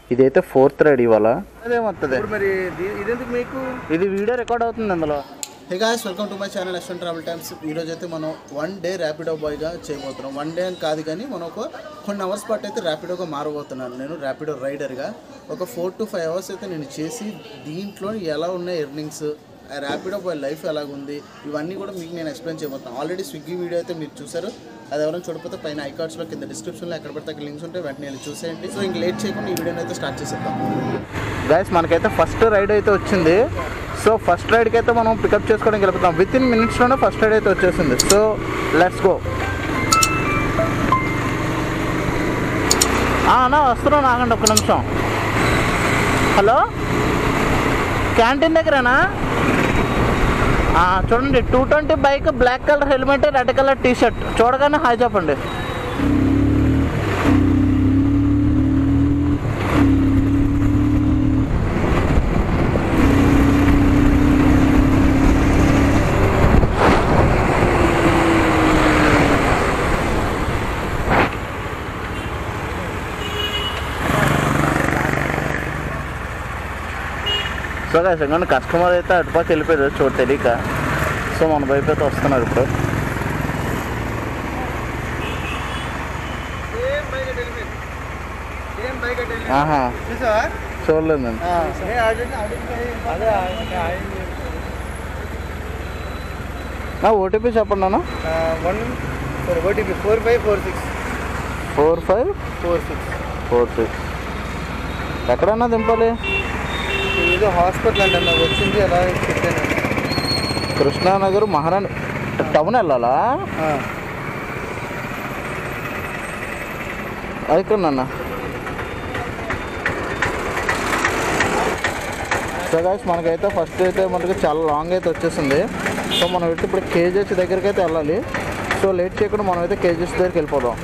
ఇదైతే fourth ride ఇవాళ అదేమవుతుంది మరి ఇదెందుకు మీకు ఇది వీడియో రికార్డ్ అవుతుంది అందులో hey guys welcome to my channel Ashwan travel times ఈరోజు అయితే మనం వన్ డే ర్యాపిడో బాయ్గా చేయబోతున్నాం వన్ డే అని కాదు కానీ మనం ఒక కొన్ని అవర్స్ పాటు అయితే ర్యాపిడోగా మారబోతున్నాను నేను ర్యాపిడో రైడర్గా ఒక ఫోర్ టు ఫైవ్ అవర్స్ అయితే నేను చేసి దీంట్లో ఎలా ఉన్నాయి ఎర్నింగ్స్ ర్యాపిడో బాయ్ లైఫ్ ఎలాగుంది ఇవన్నీ కూడా మీకు నేను ఎక్స్ప్లెయిన్ చేయబోతున్నాను ఆల్రెడీ స్విగ్గీ వీడియో అయితే మీరు చూసారు అది ఎవరైనా చూడకపోతే పైన ఐకార్డ్స్లో కింద డిస్క్రిప్షన్లో ఎక్కడ పడితే అక్కడ లింక్స్ ఉంటాయి వెంటనే వెళ్ళి చూసేయండి సో ఇంక లేట్ చేయకుండా ఈ వీడియోని అయితే స్టార్ట్ చేసేద్దాం గైస్ మనకైతే ఫస్ట్ రైడ్ అయితే వచ్చింది సో ఫస్ట్ రైడ్కి అయితే మనం పికప్ చేసుకోవడానికి వెళ్ళిపోతాం విత్ ఇన్ మినిట్స్లోనే ఫస్ట్ రైడ్ అయితే వచ్చేసింది సో లెట్స్ గో అన్నా వస్తున్నాను ఆగండి ఒక్క నిమిషం హలో క్యాంటీన్ దగ్గరేనా ఆ, చూడండి two twenty bike black colour helmet red colour T shirt చూడగానే హాయ్ చెప్పండి సో గాయస్ ఎందుకంటే కస్టమర్ అయితే అటుపక్క వెళ్ళిపోయారు చోటు తెలియక సో మన వైపు అయితే వస్తున్నారు ఇప్పుడు ఆహా చూడలేదండి నా ఓటీపీ చెప్పండి అన్న one OTP four five four six four five four six four six ఎక్కడన్నా దింపాలి ఏదో హాస్పిటల్ అంటే నాకు వచ్చింది అలా చెప్పాను కృష్ణానగర్ మహారాణి టౌన్ వెళ్ళాలా అయిపోయిందన్న సో గాయస్ మనకైతే ఫస్ట్ అయితే మనకి చాలా లాంగ్ అయితే వచ్చేసింది సో మనం అయితే ఇప్పుడు కేజెస్ దగ్గరికి అయితే వెళ్ళాలి సో లేట్ చేయకుండా మనం అయితే కేజెస్ దగ్గరికి వెళ్ళిపోదాం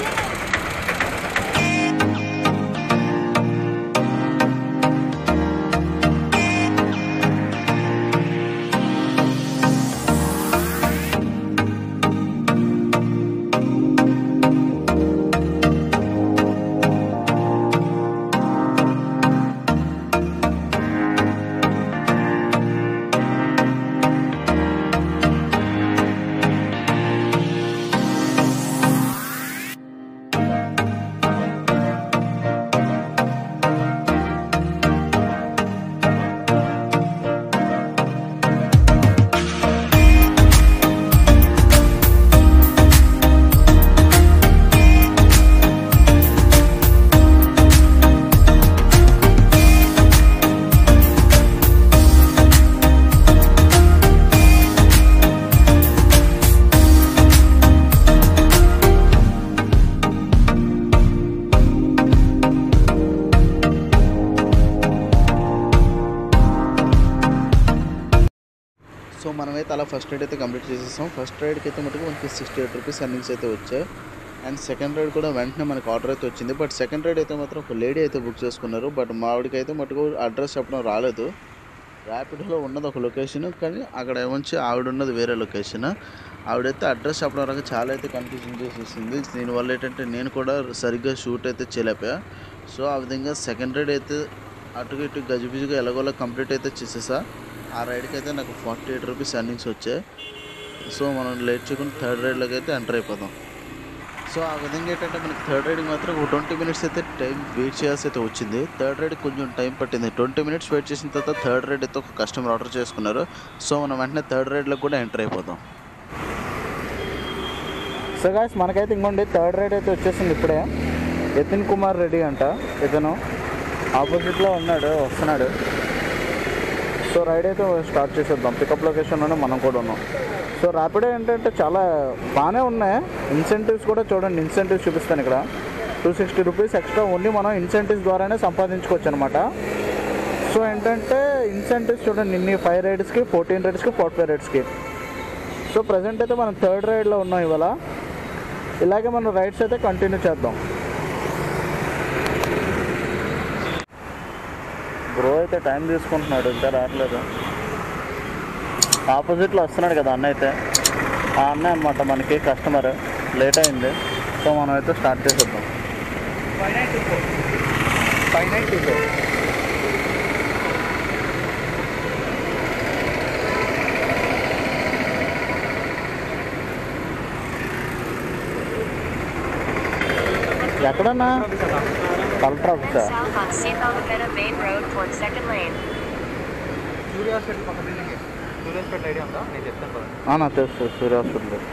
సో మనమైతే అలా ఫస్ట్ రైడ్ అయితే కంప్లీట్ చేసేసాం ఫస్ట్ రైడ్కి అయితే మటుకు మనకి సిక్స్టీ ఎయిట్ రూపీస్ ఎర్నింగ్స్ అయితే వచ్చాయి అండ్ సెకండ్ రైడ్ కూడా వెంటనే మనకి ఆర్డర్ అయితే వచ్చింది బట్ సెకండ్ రైడ్ అయితే మాత్రం ఒక లేడీ అయితే బుక్ చేసుకున్నారు బట్ మా ఆవిడకి అయితే మటుకు అడ్రస్ చెప్పడం రాలేదు ర్యాపిడ్లో ఉన్నది ఒక లొకేషన్ కానీ అక్కడ ఏమంచి ఆవిడ ఉన్నది వేరే లొకేషన్ ఆవిడైతే అడ్రస్ చెప్పడం రాక చాలా అయితే కన్ఫ్యూజన్ చేసేసింది దీనివల్ల ఏంటంటే నేను కూడా సరిగ్గా షూట్ అయితే చేయలేకపోయా సో ఆ విధంగా సెకండ్ రైడ్ అయితే అటు ఇటు గజిబిజిగా ఎలాగోలా కంప్లీట్ అయితే చేసేసా ఆ రైడ్కి అయితే నాకు ఫార్టీ ఎయిట్ రూపీస్ ఎర్నింగ్స్ వచ్చాయి సో మనం లేట్ చేయకుండా థర్డ్ రైడ్లోకి అయితే ఎంటర్ అయిపోదాం సో ఆ విధంగా ఏంటంటే మనకి థర్డ్ రైడ్కి మాత్రం ఒక ట్వంటీ మినిట్స్ అయితే టైం వెయిట్ చేయాల్సి అయితే వచ్చింది థర్డ్ రైడ్ కొంచెం టైం పట్టింది ట్వంటీ మినిట్స్ వెయిట్ చేసిన తర్వాత థర్డ్ రైడ్ అయితే ఒక కస్టమర్ ఆర్డర్ చేసుకున్నారు సో మనం వెంటనే థర్డ్ రైడ్లోకి కూడా ఎంటర్ అయిపోదాం సో గాయస్ మనకైతే ఇంకోండి థర్డ్ రైడ్ అయితే వచ్చేసింది ఇప్పుడే యతిన్ కుమార్ రెడ్డి అంట ఇతను ఆపోజిట్లో ఉన్నాడు వస్తున్నాడు సో రైడ్ అయితే స్టార్ట్ చేసేద్దాం పికప్ లొకేషన్లోనే మనం కూడా ఉన్నాం సో ర్యాపిడో ఏంటంటే చాలా బాగానే ఉన్నాయి ఇన్సెంటివ్స్ కూడా చూడండి ఇన్సెంటివ్స్ చూపిస్తాను ఇక్కడ two sixty rupees extra only మనం ఇన్సెంటివ్స్ ద్వారానే సంపాదించుకోవచ్చు అనమాట సో ఏంటంటే ఇన్సెంటివ్స్ చూడండి ఇన్ని ఫైవ్ రైడ్స్కి ఫోర్టీన్ రైడ్స్కి ఫోర్టీ ఫైవ్ రైడ్స్కి సో ప్రజెంట్ అయితే మనం థర్డ్ రైడ్లో ఉన్నాం ఇవాళ ఇలాగే మనం రైడ్స్ అయితే కంటిన్యూ చేద్దాం బ్రో అయితే టైం తీసుకుంటున్నాడు ఇంకా రావట్లేదు ఆపోజిట్లో వస్తున్నాడు కదా అన్న అయితే ఆ అన్న అనమాట మనకి కస్టమర్ లేట్ అయింది సో మనం అయితే స్టార్ట్ చేసేద్దాం ఫైవ్ నైన్ టూ ఫైవ్ ఎక్కడన్నా కలెక్టర్ ఆఫీసా South on Sithamapeta Main Road towards second lane. Surya hospital పక్క బిల్డింగ్ సూర్య హాస్పిటల్ ఐడియా ఉందా నేను చెప్తాను పదండి ఆ, నాకు తెలుసు సూర్య హాస్పిటల్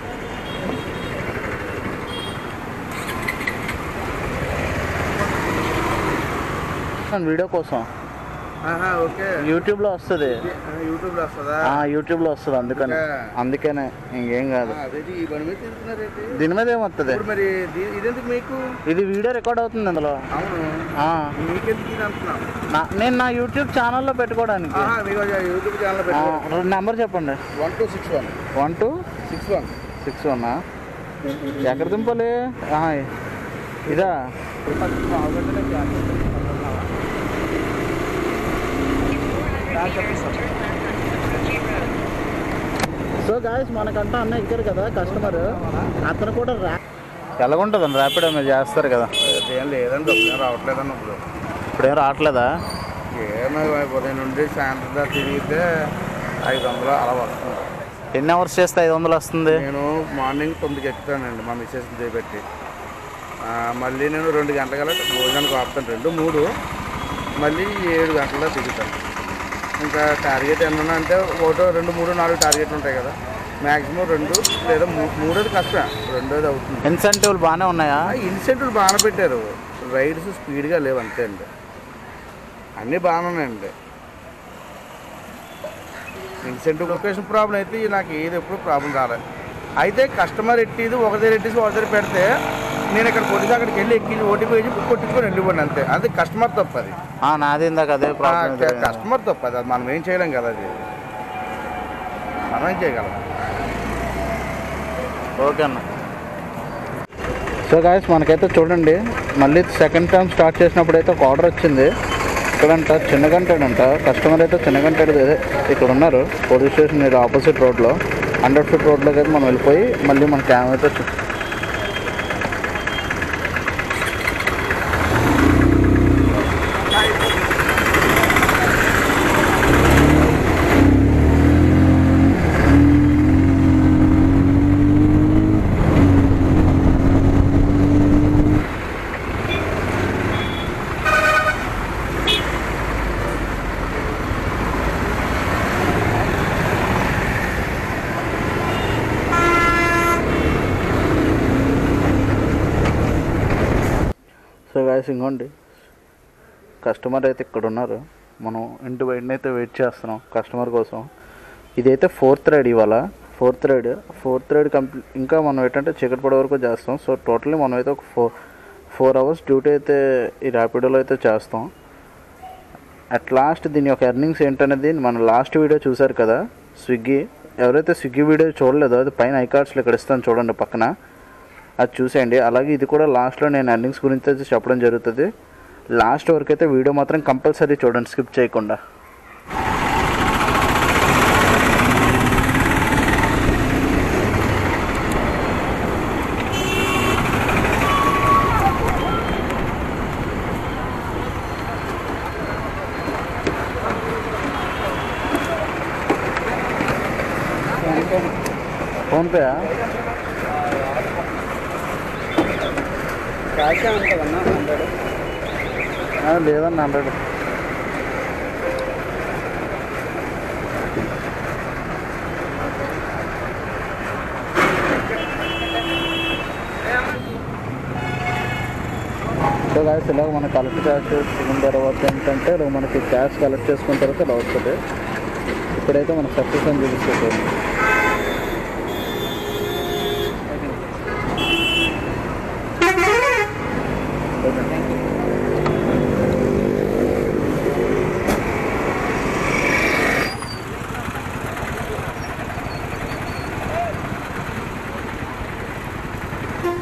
వీడియో కోసం ఓకే యూట్యూబ్లో వస్తుంది యూట్యూబ్లో వస్తుందా ఆ, యూట్యూబ్లో వస్తుంది అందుకని ఓకే. అందుకనే ఇంకేం కాదు అదే ఈ బండి మీద తిరుగుతున్నారేంటి దీని మీద ఏమొస్తుంది ఇప్పుడు మరి దీ- ఇదెందుకు మీకు ఇది వీడియో రికార్డ్ అవుతుంది ఇందులో అవును ఆ, మీకెందుకు ఇది అంటున్నాం నా- నేను నా యూట్యూబ్ ఛానల్లో పెట్టుకోవడానికి ఆహా, మీకు యూట్యూబ్ ఛానల్ ఆ, పెట్టుకోండి నెంబర్ చెప్పండి one two six one one two six one six వన్నా ఎక్కడ దింపాలి ఆహా, ఇదా In 400 meters, turn left on G Road. So guys మనకంటే అన్న ఎక్కారు కదా కస్టమర్ అతను కూడా రా ఎలాగుంటుందండి ర్యాపిడో మీరు చేస్తారు కదా ఏం లేదండి డబ్బులు రావట్లేదండి ఇప్పుడు ఇప్పుడు ఏం రావట్లేదా ఏమో ఉదయం నుండి సాయంత్రం దాకా తిరిగితే ఐదు వందలు అలా వస్తుంది ఎన్ని అవర్స్ చేస్తే ఐదు వందలు వస్తుంది నేను మార్నింగ్ తొమ్మిదికి ఎక్కుతానండి మా మిస్సెస్ చేపెట్టి ఆ, మళ్ళీ నేను రెండు గంటల భోజనానికి ఆపుతాను రెండు మూడు మళ్ళీ ఏడు గంటల్లో దిగుతాను ఇంకా టార్గెట్ ఎన్న అంటే ఒకటో రెండు మూడు నాలుగు టార్గెట్లు ఉంటాయి కదా మ్యాక్సిమం రెండు లేదా మూ- మూడోది కష్టం రెండోది అవుతుంది ఇన్సెంటివ్లు బాగానే ఉన్నాయా ఆ ఇన్సెంటివ్లు బాగానే పెట్టారు రైడ్స్ స్పీడ్గా లేవు అంతే అండి అన్నీ బాగానే ఉన్నాయండి ఇన్సెంటివ్ లొకేషన్ ప్రాబ్లం అయితే నాకు ఏది ఎప్పుడు ప్రాబ్లం రాలేదు అయితే కస్టమర్ ఎట్టిది ఒక దగ్గర ఎట్టేసి ఒక దగ్గర పెడితే నేను ఇక్కడ కొట్టిసి అక్కడికి వెళ్ళి ఎక్కి ఓటీపీ వేసి కొట్టించుకొని వెళ్ళిపోండి అంతే అది కస్టమర్ తప్పు అది ఆ, నాది ఇందాక అదే ప్రాబ్లం కస్టమర్ తప్పు అది అది మనం ఏం చేయలేం కదా అది మనం ఏం చేయగలం ఓకే అన్న సో గాయస్ మనకైతే చూడండి మళ్ళీ సెకండ్ టైం స్టార్ట్ చేసినప్పుడు అయితే ఒక ఆర్డర్ వచ్చింది ఇక్కడంట చిన్నగంటాడంట కస్టమర్ అయితే చిన్నగంటాడు అదే ఇక్కడ ఉన్నారు పోలీస్ స్టేషన్ ఇది ఆపోజిట్ రోడ్లో హండ్రెడ్ ఫీట్ రోడ్లోకి అయితే మనం వెళ్ళిపోయి మళ్ళీ మన క్యామ్ అయితే చూ- సో గాయస్ ఇంకోండి కస్టమర్ అయితే ఇక్కడ ఉన్నారు మనం ఇంటి బయటనే అయితే వెయిట్ చేస్తున్నాం కస్టమర్ కోసం ఇదైతే ఫోర్త్ రైడ్ ఇవాళ fourth ride fourth ride complete ఇంకా మనం ఏంటంటే చీకటి పడే వరకు చేస్తాం సో టోటల్లీ మనం అయితే ఒక ఫోర్ ఫోర్ అవర్స్ డ్యూటీ అయితే ఈ ర్యాపిడోలో అయితే చేస్తాం అట్ లాస్ట్ దీని యొక్క ఎర్నింగ్స్ ఏంటనేది మన లాస్ట్ వీడియో చూశారు కదా స్విగ్గీ ఎవరైతే స్విగ్గీ వీడియో చూడలేదో అది పైన ఐకార్డ్స్లో ఇక్కడ ఇస్తాను చూడండి పక్కన అది చూసేయండి అలాగే ఇది కూడా లాస్ట్లో నేను ఎర్నింగ్స్ గురించి అయితే చెప్పడం జరుగుతుంది లాస్ట్ వరకు అయితే వీడియో మాత్రం కంపల్సరీ చూడండి స్కిప్ చేయకుండా ఫోన్పే క్యాష్ ఉంటుందన్నా హండ్రెడ్ లేదన్న హండ్రెడ్ సో గాయస్ ఇలాగ మన కలెక్ట్ క్యాష్ తీసుకున్న తర్వాత ఏంటంటే ఇలా మనకి క్యాష్ కలెక్ట్ చేసుకున్న తర్వాత ఇలా వస్తుంది ఇప్పుడైతే మనకు సక్సెస్ అని చూపిస్తుంది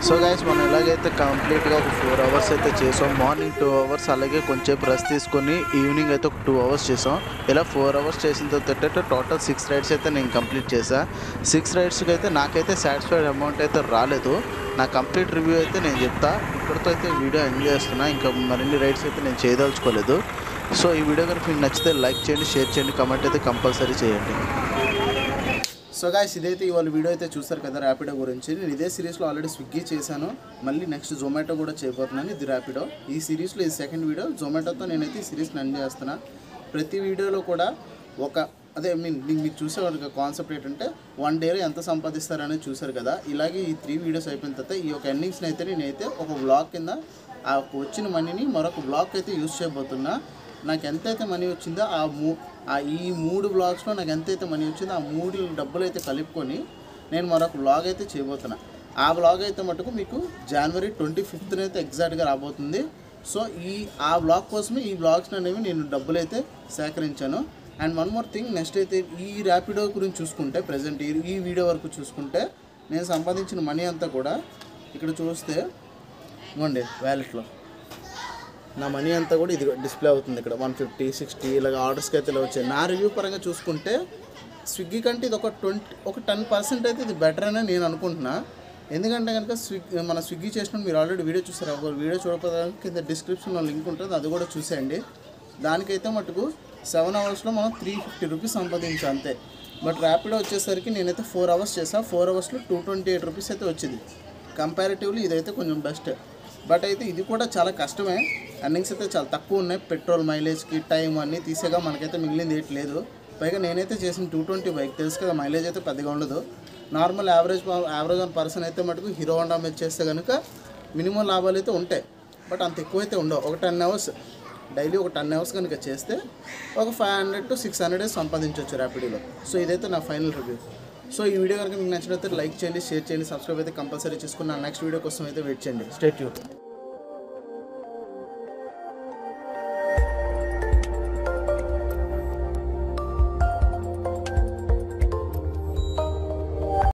సో గైస్ మనం ఎలాగైతే కంప్లీట్గా ఒక ఫోర్ అవర్స్ అయితే చేసాం మార్నింగ్ టూ అవర్స్ అలాగే కొంచెం రెస్ట్ తీసుకొని ఈవినింగ్ అయితే ఒక టూ అవర్స్ చేసాం ఇలా ఫోర్ అవర్స్ చేసిన తర్వాత టోటల్ సిక్స్ రైడ్స్ అయితే నేను కంప్లీట్ చేసా సిక్స్ రైడ్స్కి అయితే నాకైతే సాటిస్ఫైడ్ అమౌంట్ అయితే రాలేదు నా కంప్లీట్ రివ్యూ అయితే నేను చెప్తా ఇక్కడితో అయితే వీడియో ఎంజాయ్ చేస్తున్నా ఇంకా మరిన్ని రైడ్స్ అయితే నేను చేయదలుచుకోలేదు సో ఈ వీడియో కనుక మీకు నచ్చితే లైక్ చేయండి షేర్ చేయండి కమెంట్ అయితే కంపల్సరీ చేయండి సో గాయస్ ఇదైతే ఇవాళ వీడియో అయితే చూస్తారు కదా ర్యాపిడో గురించి నేను ఇదే సిరీస్లో ఆల్రెడీ స్విగ్గీ చేశాను మళ్ళీ నెక్స్ట్ జొమాటో కూడా చేయబోతున్నాను ఇది ర్యాపిడో ఈ సిరీస్లో ఇది సెకండ్ వీడియో జొమాటోతో నేనైతే ఈ సిరీస్ని ఎండ్ చేస్తున్నా ప్రతి వీడియోలో కూడా ఒక అదే మీన్ మీకు చూసే ఒక కాన్సెప్ట్ ఏంటంటే వన్ డేలో ఎంత సంపాదిస్తారనేది చూసారు కదా ఇలాగే ఈ త్రీ వీడియోస్ అయిపోయిన తర్వాత ఈ యొక్క ఎండింగ్స్ని అయితే నేనైతే ఒక బ్లాగ్ కింద ఆ వచ్చిన మనీని మరొక బ్లాగ్ అయితే యూస్ చేయబోతున్నా నాకు ఎంతైతే మనీ వచ్చిందో ఆ మూ ఆ ఈ మూడు బ్లాగ్స్లో నాకు ఎంతైతే మనీ వచ్చిందో ఆ మూడు డబ్బులు అయితే కలుపుకొని నేను మరొక బ్లాగ్ అయితే చేయబోతున్నా ఆ బ్లాగ్ అయితే మటుకు మీకు జనవరి ట్వంటీ ఫిఫ్త్న అయితే ఎగ్జాక్ట్గా రాబోతుంది సో ఈ ఆ బ్లాగ్ కోసమే ఈ బ్లాగ్స్ అనేవి నేను డబ్బులు అయితే సేకరించాను and one more thing next అయితే ఈ ర్యాపిడో గురించి చూసుకుంటే ప్రజెంట్ ఈ ఈ వీడియో వరకు చూసుకుంటే నేను సంపాదించిన మనీ అంతా కూడా ఇక్కడ చూస్తే ఇవ్వండి వ్యాలెట్లో నా మనీ అంతా కూడా ఇది డిస్ప్లే అవుతుంది ఇక్కడ వన్ ఫిఫ్టీ సిక్స్టీ ఇలాగ ఆర్డర్స్కి అయితే ఇలా వచ్చాయి నా రివ్యూ పరంగా చూసుకుంటే స్విగ్గీ కంటే ఇది ఒక ట్వంటీ ఒక టెన్ పర్సెంట్ అయితే ఇది బెటర్ అని నేను అనుకుంటున్నా ఎందుకంటే కనుక స్విగ్గీ మన స్విగ్గీ చేసినప్పుడు మీరు ఆల్రెడీ వీడియో చూసారు ఒక వీడియో చూడకపోతే కింద డిస్క్రిప్షన్లో లింక్ ఉంటుంది అది కూడా చూసేయండి దానికైతే మటుకు సెవెన్ అవర్స్లో మనం త్రీ ఫిఫ్టీ రూపీస్ సంపాదించాం అంతే బట్ ర్యాపిడో వచ్చేసరికి నేనైతే ఫోర్ అవర్స్ చేసా ఫోర్ అవర్స్లో టూ ట్వంటీ ఎయిట్ రూపీస్ అయితే వచ్చింది కంపారిటివ్లీ ఇదైతే కొంచెం బెస్ట్ బట్ అయితే ఇది కూడా చాలా కష్టమే ఎర్నింగ్స్ అయితే చాలా తక్కువ ఉన్నాయి పెట్రోల్ మైలేజ్కి టైం అన్నీ తీసేగా మనకైతే మిగిలింది ఏంటి లేదు పైగా నేనైతే చేసిన టూ ట్వంటీ బైక్ తెలుసు కదా మైలేజ్ అయితే పెద్దగా ఉండదు normal average average one person అయితే మటుకు హీరో హోండా మీద చేస్తే కనుక మినిమం లాభాలు అయితే ఉంటాయి బట్ అంత ఎక్కువ అయితే ఉండవు ఒక టెన్ అవర్స్ డైలీ ఒక టెన్ అవర్స్ కనుక చేస్తే ఒక five hundred to six hundred సంపాదించవచ్చు ర్యాపిడీలో సో ఇదైతే నా ఫైనల్ రివ్యూ సో ఈ వీడియో కనుక మీకు నచ్చినట్లయితే లైక్ చేయండి షేర్ చేయండి సబ్స్క్రైబ్ అయితే కంపల్సరీ చేసుకుని నా నెక్స్ట్ వీడియో కోసం అయితే వెయిట్ చేయండి స్టేట్ యూ